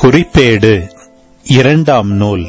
குறிப்பேடு இரண்டாம் நூல்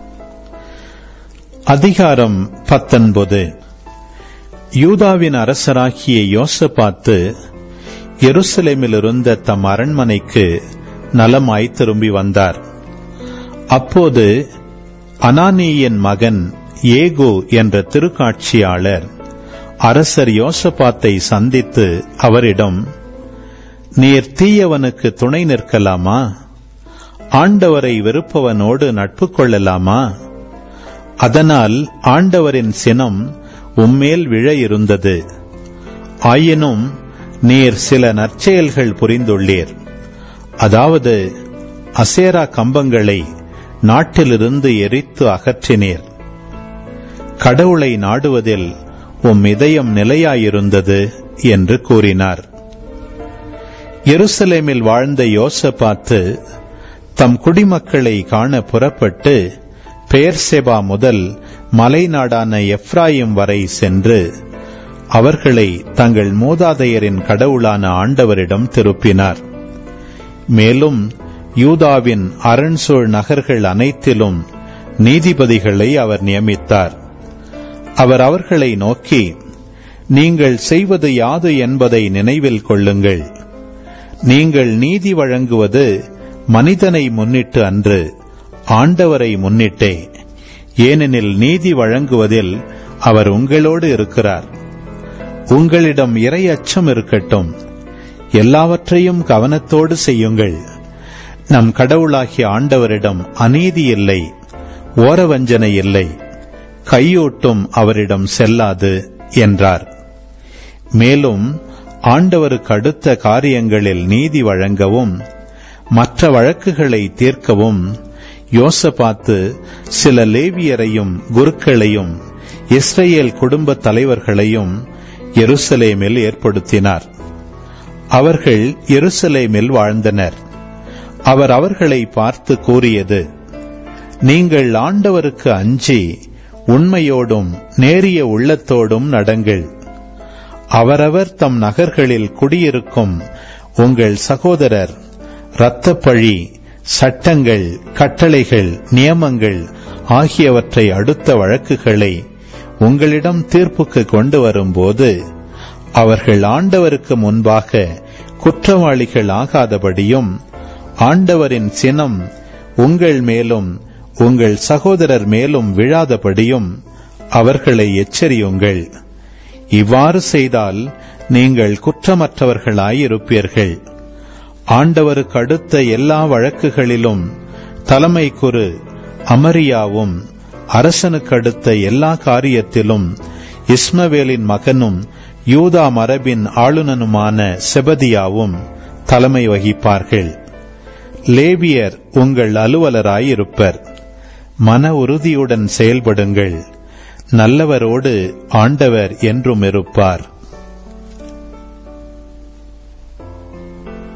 அதிகாரம் பத்தொன்பது யூதாவின் அரசராகிய யோசபாத்து எருசலேமிலிருந்த தம் அரண்மனைக்கு நலமாய் திரும்பி வந்தார் அப்போது அனானியின் மகன் ஏகு என்ற திருக்காட்சியாளர் அரசர் யோசபாத்தை சந்தித்து அவரிடம் நீர் தீயவனுக்கு துணை நிற்கலாமா ஆண்டவரை வெறுப்பவனோடு நட்பு கொள்ளலாமா அதனால் ஆண்டவரின் சினம் உம்மேல் விழ இருந்தது ஆயினும் நீர் சில நற்செயல்கள் புரிந்துள்ளீர் அதாவது அசேரா கம்பங்களை நாட்டிலிருந்து எரித்து அகற்றினீர் கடவுளை நாடுவதில் உம் இதயம் நிலையாயிருந்தது என்று கூறினார் எருசலேமில் வாழ்ந்த யோசபாத்து தம் குடிமக்களை காண புறப்பட்டு பேர்செபா முதல் மலைநாடான எப்ராயிம் வரை சென்று அவர்களை தங்கள் மூதாதையரின் கடவுளான ஆண்டவரிடம் திருப்பினார் மேலும் யூதாவின் அரண்சூழ் நகர்கள் அனைத்திலும் நீதிபதிகளை அவர் நியமித்தார் அவர் அவர்களை நோக்கி நீங்கள் செய்வது யாது என்பதை நினைவில் கொள்ளுங்கள் நீங்கள் நீதி வழங்குவது மனிதனை முன்னிட்டு அன்று ஆண்டவரை முன்னிட்டே ஏனெனில் நீதி வழங்குவதில் அவர் உங்களோடு இருக்கிறார் உங்களிடம் இறை அச்சம் இருக்கட்டும் எல்லாவற்றையும் கவனத்தோடு செய்யுங்கள் நம் கடவுளாகிய ஆண்டவரிடம் அநீதி இல்லை ஓரவஞ்சனை இல்லை கையூட்டும் அவரிடம் செல்லாது என்றார் மேலும் ஆண்டவருக்கு அடுத்த காரியங்களில் நீதி வழங்கவும் மற்ற வழக்குகளை தீர்க்கவும் யோசபாத்து சில லேவியரையும் குருக்களையும் இஸ்ரேல் குடும்ப தலைவர்களையும் எருசலேமில் ஏற்படுத்தினார் அவர்கள் எருசலேமில் வாழ்ந்தனர் அவர் அவர்களை பார்த்து கூறியது நீங்கள் ஆண்டவருக்கு அஞ்சி உண்மையோடும் நேரிய உள்ளத்தோடும் நடங்கள் அவரவர் தம் நகர்களில் குடியிருக்கும் உங்கள் சகோதரர் இரத்தப்பழி சட்டங்கள் கட்டளைகள் நியமங்கள் ஆகியவற்றை அடுத்த வழக்குகளை உங்களிடம் தீர்ப்புக்கு கொண்டு வரும்போது அவர்கள் ஆண்டவருக்கு முன்பாக குற்றவாளிகள் ஆகாதபடியும் ஆண்டவரின் சினம் உங்கள் மேலும் உங்கள் சகோதரர் மேலும் விழாதபடியும் அவர்களை எச்சரியுங்கள் இவ்வாறு செய்தால் நீங்கள் குற்றமற்றவர்களாயிருப்பீர்கள் ஆண்டவருக்கு அடுத்த எல்லா வழக்குகளிலும் தலைமை குரு அமரியாவும் அரசனுக்கு அடுத்த எல்லா காரியத்திலும் இஸ்மவேலின் மகனும் யூதா மரபின் ஆளுநனுமான செபதியாவும் தலைமை வகிப்பார்கள் லேவியர் உங்கள் அலுவலராயிருப்பர் மன உறுதியுடன் செயல்படுங்கள் நல்லவரோடு ஆண்டவர் என்றும் இருப்பார்